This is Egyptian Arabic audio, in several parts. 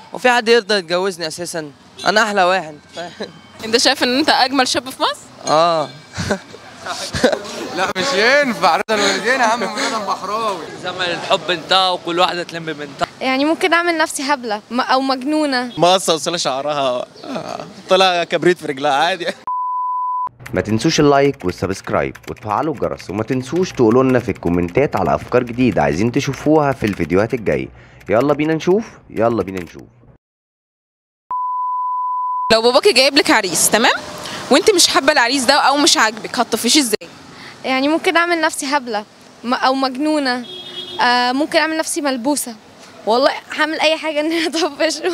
وفي حد يرضى يتجوزني اساسا انا احلى واحد فاهم؟ انت شايف ان انت اجمل شاب في مصر اه لا مش ينفع رضا الوالدين اهم من رضا البحراوي زمن الحب انتهى وكل واحدة تلم بنتها يعني ممكن اعمل نفسي هبله م- او مجنونه ما قصص شعرها آه، طلع كبريت في رجلها عادي ما تنسوش اللايك والسبسكرايب وتفعلوا الجرس وما تنسوش تقولوا لنا في الكومنتات على افكار جديدة عايزين تشوفوها في الفيديوهات الجاية يلا بينا نشوف يلا بينا نشوف لو باباكي جايب لك عريس تمام وانت مش حابه العريس ده او مش عاجبك هتطفشي ازاي يعني ممكن اعمل نفسي هبله م- او مجنونه آه ممكن اعمل نفسي ملبوسه والله هعمل اي حاجه ان انا اطفشه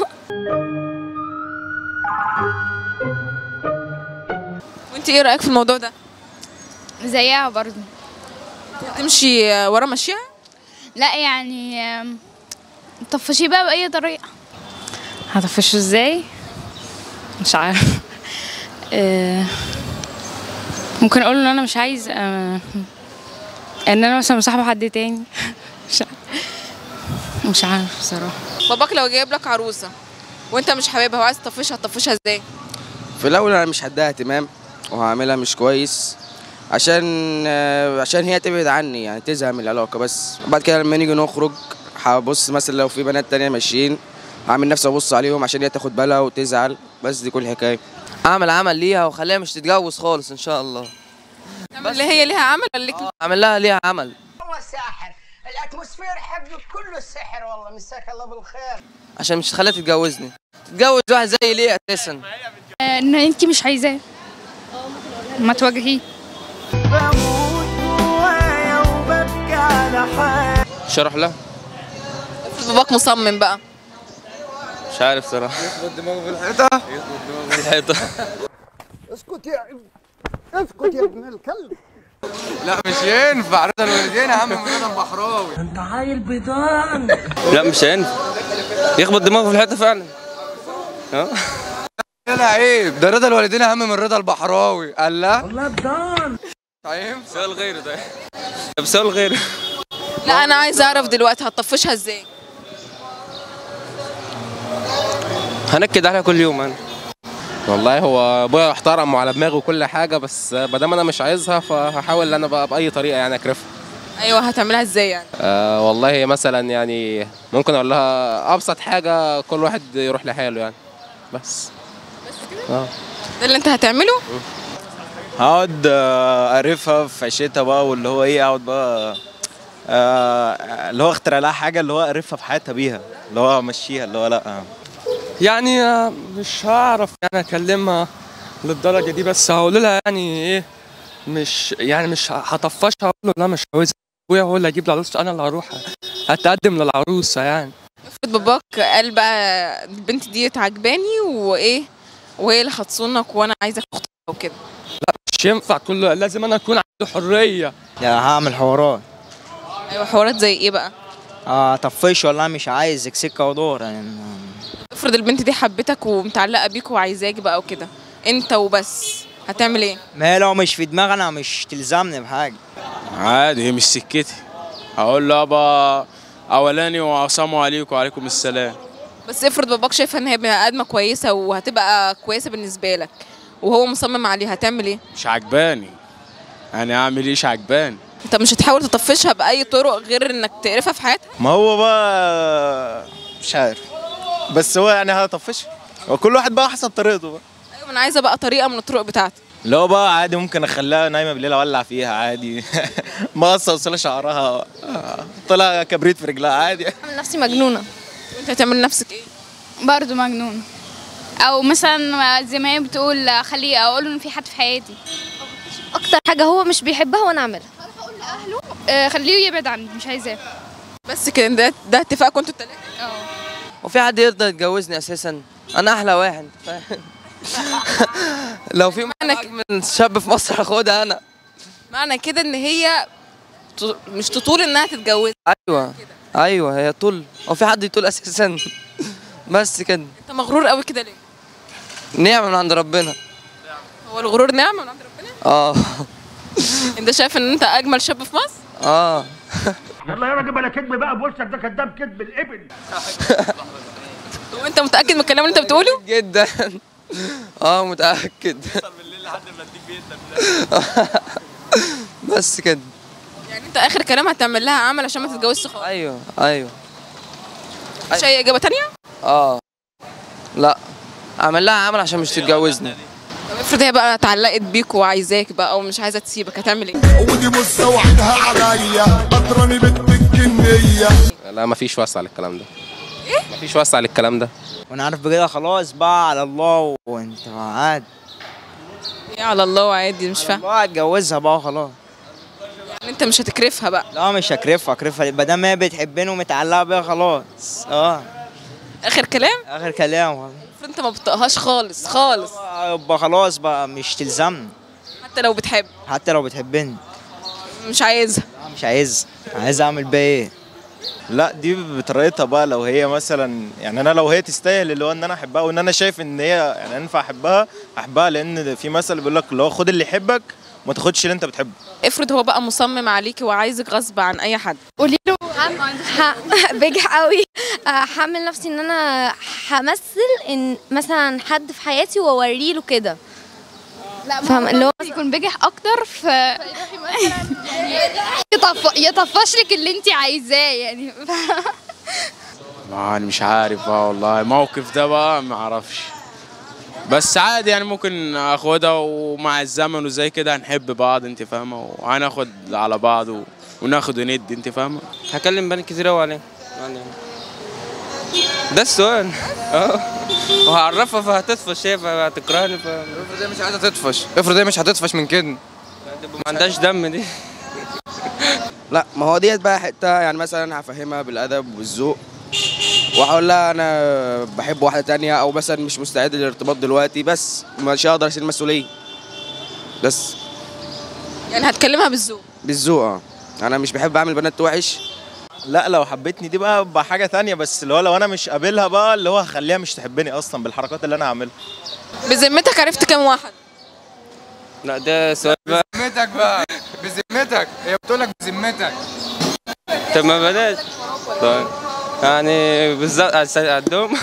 وانت ايه رايك في الموضوع ده زيها برضو تمشي ورا مشيها لا يعني آم، طفشيه بقى بأي طريقة هطفشه ازاي؟ مش عارف آه، ممكن اقول له ان انا مش عايز آه، ان انا مثلا مصاحبه حد تاني مش عارف مش عارف بصراحه باباك لو جايب لك عروسه وانت مش حاببها وعايز تطفشها هتطفشها ازاي في الاول انا مش هديها اهتمام وهعملها مش كويس عشان آه، عشان هي تبعد عني يعني تزهق من العلاقه بس بعد كده لما نيجي نخرج هبص مثلا لو في بنات تانية ماشيين هعمل نفسي ابص عليهم عشان هي تاخد بالها وتزعل بس دي كل الحكايه اعمل عمل ليها وخليها مش تتجوز خالص ان شاء الله تعمل اللي هي ليها عمل ولا ليك اعمل لها ليها عمل والله ساحر الاتموسفير حقه كله سحر والله مساك الله بالخير عشان مش تخليها تتجوزني تتجوز واحد زي ليه اساسا ان انت مش عايزاه ما تواجهيه شرح لها باباك مصمم بقى مش عارف صراحه دماغه في الحيطه الحيطه اسكت يا اسكت يا ابن الكلب لا مش ينفع رضا الوالدين اهم من رضا البحراوي لا مش هينفع يخبط دماغه في الحيطه فعلا اه لا عيب ده رضا الوالدين اهم من رضا البحراوي قال لا والله طيب سؤال غيره ده طب سؤال غيره لا انا عايزه اعرف دلوقتي هتطفشها ازاي هنكد عليها كل يوم انا والله هو ابويا احترم وعلى دماغه وكل حاجه بس ما دام انا مش عايزها فهحاول ان انا بقى باي طريقه يعني اكرفها ايوه هتعملها ازاي يعني أه والله مثلا يعني ممكن اقول لها ابسط حاجه كل واحد يروح لحاله يعني بس اه ده اللي انت هتعمله هقعد اعرفها في عيشتها بقى واللي هو ايه اقعد بقى آه، اللي هو اخترع لها حاجه اللي هو اعرفها في حياتها بيها اللي هو امشيها اللي هو لا يعني آه، مش هعرف يعني اكلمها للدرجة دي بس هقول لها يعني ايه مش يعني مش هطفشها اقول له لا مش عاوزها ابويا هو اللي هيجيب لي عروسه انا اللي هروح اتقدم للعروسه يعني افرض باباك قال بقى البنت دي عجباني وايه وهي اللي هتصونك وانا عايزك اختها وكده مش ينفع كله لازم انا اكون عنده حريه يعني هعمل حوارات ايوه حوارات زي ايه بقى اه طفش والله مش عايزك سكه ودور يعني افرض البنت دي حبتك ومتعلقه بيك وعايزاك بقى وكده انت وبس هتعمل ايه ما هي لو مش في دماغنا مش تلزمني بحاجه عادي هي مش سكتي هقول له يابا اولاني وسلام عليكم وعليكم السلام بس افرض باباك شايفه ان هي بني ادمه كويسه وهتبقى كويسه بالنسبه لك وهو مصمم عليها هتعمل ايه مش عجباني انا اعمل ايش عجباني انت مش هتحاول تطفشها باي طرق غير انك تقرفها في حياتها ما هو بقى مش عارف بس هو يعني هطفشها وكل واحد بقى حسب طريقته بقى ايوه انا عايزه بقى طريقه من الطرق بتاعتي اللي هو بقى عادي ممكن اخليها نايمه بالليل اولع فيها عادي ما قصص شعرها آه، طلع كبريت في رجلها عادي اعمل نفسي مجنونه وانت هتعمل نفسك ايه برضو مجنون او مثلا زي ما هي بتقول خليه اقول له ان في حد في حياتي اكتر حاجه هو مش بيحبها وانا اعملها آه، خليه يبعد عني مش عايزاه بس كده ده ده اتفاقكم انتوا التلاته اه وفي حد يرضى يتجوزني اساسا انا احلى واحد فاهم؟ لو في معنى من شاب في مصر هاخدها انا معنى كده ان هي ت- مش تطول انها تتجوز ايوه ايوه هي طول هو في حد يطول اساسا بس كده انت مغرور قوي كده ليه نعمه من عند ربنا هو الغرور نعمه من عند ربنا اه انت شايف ان انت اجمل شاب في مصر اه يلا يا راجل بلا كذب بقى بوشك ده كذاب كذب الابل وانت متاكد من الكلام اللي انت بتقوله جدا اه متاكد بس كده يعني انت اخر كلام هتعمل لها عمل عشان ما تتجوزش خالص ايوه ايوه مش اي اجابه تانية اه لا اعمل لها عمل عشان مش تتجوزني طب افرض هي بقى اتعلقت بيك وعايزاك بقى ومش عايزه تسيبك هتعمل ايه ودي بصة وحدها عليا قطراني بنت الجنية لا مفيش وسع للكلام ده ايه مفيش وسع للكلام ده وانا عارف بكده خلاص بقى على الله وانت عاد ايه على الله عادي مش فاهم بقى اتجوزها بقى خلاص يعني انت مش هتكرفها بقى لا مش هكرفها اكرفها ما دام هي بتحبني ومتعلقه بيها خلاص اه اخر كلام اخر كلام والله. افرض انت ما بتطقهاش خالص خالص يبقى خلاص بقى مش تلزمني حتى لو بتحب حتى لو بتحبني مش عايزها لا مش عايز عايز اعمل بيها ايه لا دي بطريقتها بقى لو هي مثلا يعني انا لو هي تستاهل اللي هو ان انا احبها وان انا شايف ان هي يعني ينفع احبها احبها لان في مثل بيقول لك اللي هو خد اللي يحبك وما تاخدش اللي انت بتحبه افرض هو بقى مصمم عليكي وعايزك غصب عن اي حد قولي له بجح قوي آه، هعمل نفسي ان انا همثل ان مثلا حد في حياتي واوري له كده لا فاهم اللي هو يكون بجح اكتر ف يطف... يطفش لك اللي انت عايزاه يعني ما انا مش عارف بقى والله الموقف ده بقى ما اعرفش بس عادي يعني ممكن اخدها ومع الزمن وزي كده هنحب بعض انت فاهمه وهناخد على بعض و... وناخد وندي انت فاهمه هكلم بنات كتير قوي عليه يعني ده السؤال اه وهعرفها فهتطفش هي فهتكرهني ف افرض هي مش عايزه تطفش افرض هي مش هتطفش من كده ما عندهاش دم دي لا ما هو ديت بقى حته يعني مثلا هفهمها بالادب والذوق وهقول لها انا بحب واحده تانية او مثلا مش مستعد للارتباط دلوقتي بس مش هقدر اشيل المسؤوليه بس يعني هتكلمها بالذوق بالذوق اه انا مش بحب اعمل بنات وحش لا لو حبتني دي بقى بقى حاجه تانية بس اللي هو لو انا مش قابلها بقى اللي هو هخليها مش تحبني اصلا بالحركات اللي انا هعملها بذمتك عرفت كام واحد لا ده سؤال بقى بذمتك بقى بذمتك هي بتقول لك بذمتك طب ما بلاش طيب يعني بالظبط عندهم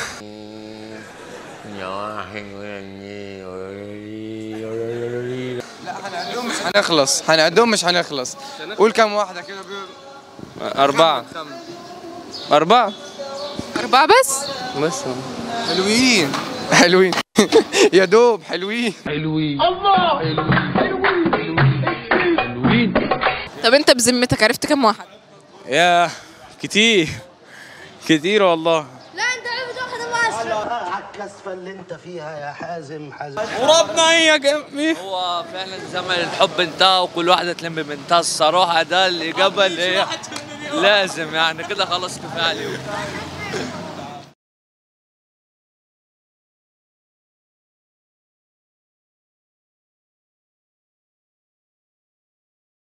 لا هنعدهم مش هنخلص هنعدهم مش هنخلص قول كام واحده كده بي- أربعة أربعة أربعة بس بس حلوين حلوين يا دوب حلوين حلوين الله طب انت بذمتك عرفت كام واحد يا كتير كتير والله لا انت عرفت واحده بس على الكسفه اللي انت فيها يا حازم حازم وربنا هي جميل هو فعلا زمن الحب انتهى وكل واحدة تلم بنتها الصراحة ده الإجابة اللي هي لازم يعني كده خلاص كفاية عليهم